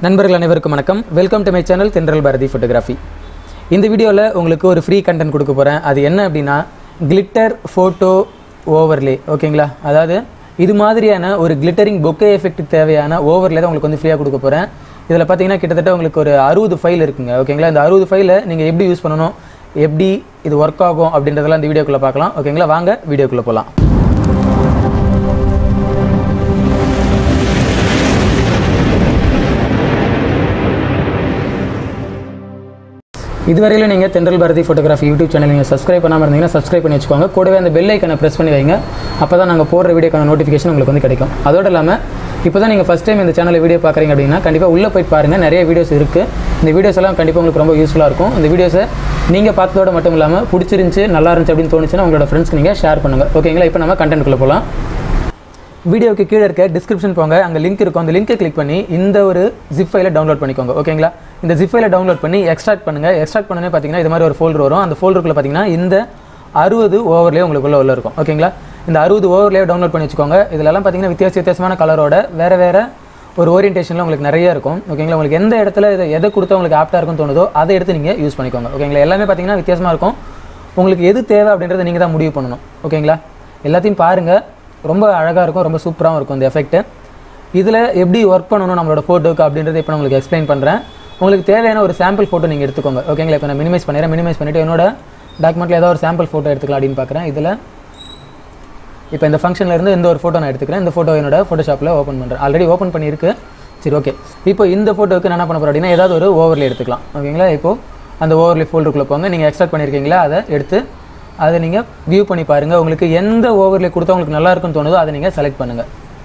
நண்பர்கள் அனைவருக்கும் வணக்கம் வெல்கம் டு மை சேனல் தென்றல் பாரதி ஃபோட்டோகிராஃபி இந்த வீடியோவில் உங்களுக்கு ஒரு ஃப்ரீ கண்டென்ட் கொடுக்க போகிறேன் அது என்ன அப்படின்னா கிளிட்டர் ஃபோட்டோ ஓவர்லே ஓகேங்களா அதாவது இது மாதிரியான ஒரு கிளிட்டரிங் பொக்கே எஃபெக்ட்டுக்கு தேவையான ஓவர்லே தான் உங்களுக்கு வந்து ஃப்ரீயாக கொடுக்க போகிறேன் இதில் பார்த்தீங்கன்னா கிட்டத்தட்ட உங்களுக்கு ஒரு அறுபது ஃபைல் இருக்குங்க ஓகேங்களா இந்த அறுபது ஃபைலை நீங்கள் எப்படி யூஸ் பண்ணணும் எப்படி இது ஒர்க் ஆகும் அப்படின்றதெல்லாம் இந்த வீடியோக்குள்ளே பார்க்கலாம் ஓகேங்களா வாங்க வீடியோக்குள்ளே போகலாம் இதுவரையிலும் நீங்கள் Thendral Bharathi photography YouTube channel நீங்கள் சப்ஸ்கிரைப் பண்ணாமல் இருந்தீங்கன்னா சப்ஸ்கிரைப் பண்ணி வச்சுக்கோங்க கூடவே அந்த பெல் ஐக்கனை ப்ரெஸ் பண்ணி வைங்க அப்போ தான் நாங்கள் போடுற வீடியோக்கான நோட்டிஃபிகேஷன் உங்களுக்கு வந்து கிடைக்கும் அதோடு இல்லாமல் இப்போ தான் நீங்கள் ஃபஸ்ட் டைம் இந்த சேனலில் வீடியோ பார்க்குறீங்க அப்படின்னா கண்டிப்பாக உள்ளே போய் பாருங்கள் நிறைய வீடியோஸ் இருக்குது இந்த வீடியோஸ் எல்லாம் கண்டிப்பாக உங்களுக்கு ரொம்ப யூஸ்ஃபுல்லாக இருக்கும் இந்த வீடியோஸை நீங்கள் பார்த்ததோட மட்டும் இல்லாமல் பிடிச்சிருந்துச்சி நல்லா இருந்துச்சு அப்படின்னு தோணுச்சுன்னா உங்களோட ஃப்ரெண்ட்ஸ்க்கு நீங்கள் ஷேர் பண்ணுங்கள் ஓகேங்களா இப்போ நம்ம கண்டென்ட்குள்ளே போகலாம் வீடியோக்கு கீழே இருக்க டிஸ்கிரிப்ஷன் போங்க அங்கே லிங்க் இருக்கும் அந்த லிங்கை கிளிக் பண்ணி இந்த ஒரு ஜிப் ஃபைலை டவுன்லோட் பண்ணிக்கோங்க ஓகேங்களா இந்த ஜிப் ஃபைலை டவுன்லோட் பண்ணி எக்ஸ்ட்ராக்ட் பண்ணுங்கள் எக்ஸ்ட்ராக்ட் பண்ணனே பார்த்தீங்கன்னா இது மாதிரி ஒரு ஃபோல்டர் வரும் அந்த ஃபோல்டருக்குள்ள பார்த்தீங்கன்னா இந்த அறுபது ஓவர்லேயே உங்களுக்குள்ள உள்ள இருக்கும் ஓகேங்களா இந்த அறுபது ஓவர்லேயே டவுன்லோட் பண்ணி வச்சுக்கோங்க இதுலலாம் பார்த்தீங்கன்னா வித்தியாச வித்தியாசமான கலரோட வேறு வேறு ஒரு ஓரியன்டேஷனில் உங்களுக்கு நிறைய இருக்கும் ஓகேங்களா உங்களுக்கு எந்த இடத்துல இதை எதை கொடுத்தா உங்களுக்கு ஆப்டாக இருக்கும்னு தோணுதோ அதை எடுத்து நீங்கள் யூஸ் பண்ணிக்கோங்க ஓகேங்களா எல்லாமே பார்த்தீங்கன்னா வித்தியாசமாக இருக்கும் உங்களுக்கு எது தேவை அப்படின்றத நீங்கள் தான் முடிவு பண்ணணும் ஓகேங்களா எல்லாத்தையும் பாருங்கள் ரொம்ப அழகாக இருக்கும் ரொம்ப சூப்பராகவும் இருக்கும் இந்த எஃபெக்ட்டு இதில் எப்படி ஒர்க் பண்ணணும் நம்மளோட ஃபோட்டோக்கு அப்படின்றத இப்போ நான் உங்களுக்கு எக்ஸ்பிளைன் பண்ணுறேன் உங்களுக்கு தேவையான ஒரு சாம்பிள் ஃபோட்டோ நீங்கள் எடுத்துக்கோங்க ஓகேங்களா இப்போ நான் மினிமைஸ் பண்ணிடுறேன் மினிமைஸ் பண்ணிவிட்டு என்னோட டாக்குமெண்ட்டில் ஏதாவது ஒரு சாம்பிள் ஃபோட்டோ எடுத்துக்கலாம் அப்படின்னு பார்க்குறேன் இதில் இப்போ இந்த ஃபங்க்ஷனில் இருந்து இந்த ஒரு ஃபோட்டோ நான் எடுத்துக்கிறேன் இந்த ஃபோட்டோ என்னோட ஃபோட்டோஷாப்பில் ஓப்பன் பண்ணுறேன் ஆல்ரெடி ஓப்பன் பண்ணியிருக்கு சரி ஓகே இப்போ இந்த ஃபோட்டோவுக்கு நான் என்ன பண்ண போகிறேன் அப்படின்னா ஏதாவது ஒரு ஓவர்லே எடுத்துக்கலாம் ஓகேங்களா இப்போது அந்த ஓவர்லே ஃபோல்டருக்குள்ளே போங்க நீங்கள் எக்ஸ்ட்ராக்ட் பண்ணியிருக்கீங்களா அதை எடுத்து அதை நீங்கள் வியூ பண்ணி பாருங்கள் உங்களுக்கு எந்த ஓவர்லே கொடுத்தா உங்களுக்கு நல்லா இருக்குன்னு தோணுதோ அதை நீங்கள் செலக்ட் பண்ணுங்கள்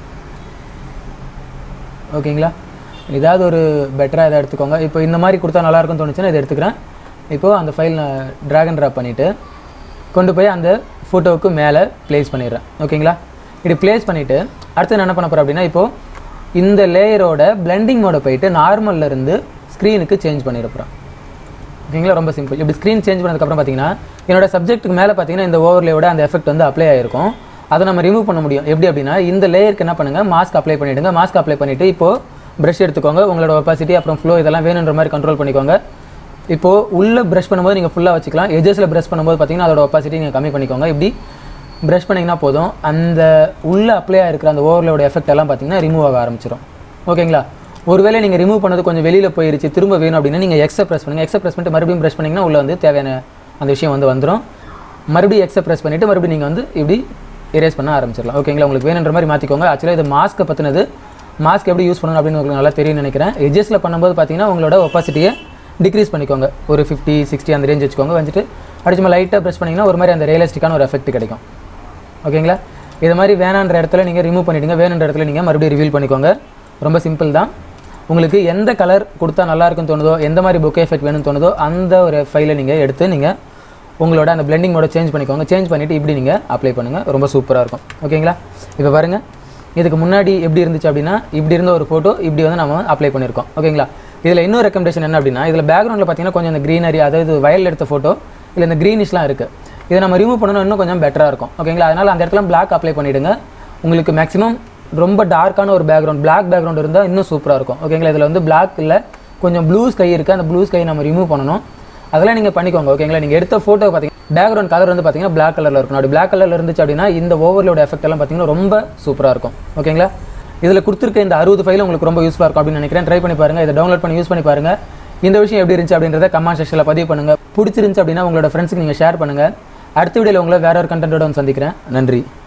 ஓகேங்களா ஏதாவது ஒரு பெட்டராக எதாவது எடுத்துக்கோங்க இப்போ இந்த மாதிரி கொடுத்தா நல்லா இருக்கும்னு தோணுச்சுன்னா இதை எடுத்துக்கிறேன் இப்போது அந்த ஃபைல் நான் ட்ராக் அண்ட் ட்ராப் பண்ணிவிட்டு கொண்டு போய் அந்த ஃபோட்டோவுக்கு மேலே ப்ளேஸ் பண்ணிடுறேன் ஓகேங்களா இப்படி ப்ளேஸ் பண்ணிவிட்டு அடுத்து நான் என்ன பண்ண போகிறேன் அப்படின்னா இப்போது இந்த லேயரோட பிளெண்டிங் மோட போயிட்டு நார்மல்ல இருந்து ஸ்க்ரீனுக்கு சேஞ்ச் பண்ணிட போகிறேன் ஓகேங்களா ரொம்ப சிம்பிள் இப்படி ஸ்க்ரீன் சேஞ்ச் பண்ணதுக்கப்புறம் பார்த்தீங்கன்னா என்னோட சப்ஜெக்ட்டுக்கு மேலே பார்த்தீங்கன்னா இந்த ஓவர்லேயோட அந்த எஃபெக்ட் வந்து அப்ளை ஆயிருக்கும் அதை நம்ம ரிமூவ் பண்ண முடியும் எப்படி அப்படின்னா இந்த லேயருக்கு என்ன பண்ணுங்கள் மாஸ்க் அப்ளை பண்ணிவிடுங்க மாஸ்க் அப்ளை பண்ணிவிட்டு இப்போது ப்ரஷ் எடுத்துக்கோங்க உங்களோட ஒப்பாசிட்டி அப்புறம் ஃப்ளோ இதெல்லாம் வேணுன்ற மாதிரி கண்ட்ரோல் பண்ணிக்கோங்க இப்போது உள்ளே ப்ரஷ் பண்ணும்போது நீங்கள் ஃபுல்லாக வச்சுக்கலாம் எஜஸில் ப்ரஷ் பண்ணும்போது பார்த்தீங்கன்னா அதோட ஒப்பாசிட்டி நீங்கள் கம்மி பண்ணிக்கோங்க இப்படி ப்ரஷ் பண்ணிங்கன்னா போதும் அந்த உள்ளே அப்ளை ஆகிருக்கிற அந்த ஓவர்லோட எஃபெக்ட் எல்லாம் பார்த்தீங்கன்னா ரிமூவ் ஆக ஆரம்பிச்சிடும் ஓகேங்களா ஒருவேளை நீங்கள் ரிமூவ் பண்ணது கொஞ்சம் வெளியில் போயிருச்சு திரும்ப வேணும் அப்படின்னா நீங்கள் எக்ஸை ப்ரெஸ் பண்ணுங்கள் எக்ஸை ப்ரெஸ் பண்ணிட்டு மறுபடியும் ப்ரெஷ் பண்ணிங்கன்னா உள்ளே வந்து தேவையான அந்த விஷயம் வந்து வந்துடும் மறுபடியும் எக்ஸை ப்ரெஸ் பண்ணிவிட்டு மறுபடியும் நீங்கள் வந்து இப்படி எரேஸ் பண்ண ஆரம்பிச்சிடலாம் ஓகேங்களா உங்களுக்கு வேணுன்ற மாதிரி மாற்றிக்கோங்க ஆக்சுவலாக இது மாஸ்க்கை பற்றினது மாஸ்க் எப்படி யூஸ் பண்ணணும் அப்படின்னு உங்களுக்கு நல்லா தெரியும்னு நினைக்கிறேன் எஜஸில் பண்ணும்போது பார்த்தீங்கன்னா உங்களோட ஒப்பாசிட்டியை டிக்ரீஸ் பண்ணிக்கோங்க ஒரு ஃபிஃப்டி சிக்ஸ்டி அந்த ரேஞ்ச் வச்சுக்கோங்க வந்துட்டு அடிச்சுமா லைட்டாக ப்ரெஸ் பண்ணிங்கன்னா ஒரு மாதிரி அந்த ரியலிஸ்டிக்கான ஒரு எஃபெக்ட் கிடைக்கும் ஓகேங்களா இது மாதிரி வேணான்ற இடத்துல நீங்கள் ரிமூவ் பண்ணிவிடுங்க வேணுன்ற இடத்துல நீங்கள் மறுபடியும் ரிவீல் பண்ணிக்கோங்க ரொம்ப சிம்பிள் தான் உங்களுக்கு எந்த கலர் கொடுத்தா நல்லா இருக்குன்னு தோணுதோ எந்த மாதிரி புக் எஃபெக்ட் வேணும்னு தோணுதோ அந்த ஒரு ஃபைலை நீங்கள் எடுத்து நீங்கள் உங்களோட அந்த பிளெண்டிங் மோட சேஞ்ச் பண்ணிக்கோங்க சேஞ்ச் பண்ணிவிட்டு இப்படி நீங்கள் அப்ளை பண்ணுங்கள் ரொம்ப சூப்பராக இருக்கும் ஓகேங்களா இப்போ பாருங்கள் இதுக்கு முன்னாடி எப்படி இருந்துச்சு அப்படின்னா இப்படி இருந்த ஒரு ஃபோட்டோ இப்படி வந்து நம்ம அப்ளை பண்ணியிருக்கோம் ஓகேங்களா இதில் இன்னொரு ரெக்கமெண்டேஷன் என்ன அப்படின்னா இதில் பேக்ரவுண்டில் பார்த்தீங்கன்னா கொஞ்சம் இந்த க்ரீனரி அதாவது வயலில் எடுத்த ஃபோட்டோ இல்லை இந்த க்ரீனிஷ்லாம் இருக்குது இதை நம்ம ரிமூவ் பண்ணணும் இன்னும் கொஞ்சம் பெட்டராக இருக்கும் ஓகேங்களா அதனால் அந்த இடத்துல பிளாக் அப்ளை பண்ணிவிடுங்க உங்களுக்கு மேக்ஸிமம் ரொம்ப டார்க்கான ஒரு பேக்ரவுண்ட் பிளாக் பேக்ரவுண்ட் இருந்தால் இன்னும் சூப்பராக இருக்கும் ஓகேங்களா இதில் வந்து பிளாக் இல்லை கொஞ்சம் ப்ளூ ஸ்கை இருக்குது அந்த ப்ளூ ஸ்கை நம்ம ரிமூவ் பண்ணணும் அதெல்லாம் நீங்கள் பண்ணிக்கோங்க ஓகேங்களா நீங்கள் எடுத்த ஃபோட்டோ பார்த்தீங்கன்னா பேக்ரவுண்ட் கலர் வந்து பார்த்தீங்கன்னா பிளாக் கலரில் இருக்கும் அப்படி பிளாக் கலரில் இருந்துச்சு அப்படின்னா இந்த ஓவர்லோட எஃபெக்ட் எல்லாம் பார்த்தீங்கன்னா ரொம்ப சூப்பராக இருக்கும் ஓகேங்களா இதில் கொடுத்துருக்க இந்த அறுபது ஃபைல் உங்களுக்கு ரொம்ப யூஸ்ஃபுல்லாக இருக்கும் அப்படின்னு நினைக்கிறேன் ட்ரை பண்ணி பாருங்கள் இதை டவுன்லோட் பண்ணி யூஸ் பண்ணி பாருங்கள் இந்த விஷயம் எப்படி இருந்துச்சு அப்படின்றத கமெண்ட் செக்ஷனில் பதிவு பண்ணுங்கள் பிடிச்சிருந்துச்சு அப்படின்னா உங்களோட ஃப்ரெண்ட்ஸுக்கு நீங்கள் ஷேர் பண்ணுங்கள் அடுத்த வீடியோவில் உங்களை வேற ஒரு கண்டென்ட்டோட வந்து சந்திக்கிறேன் நன்றி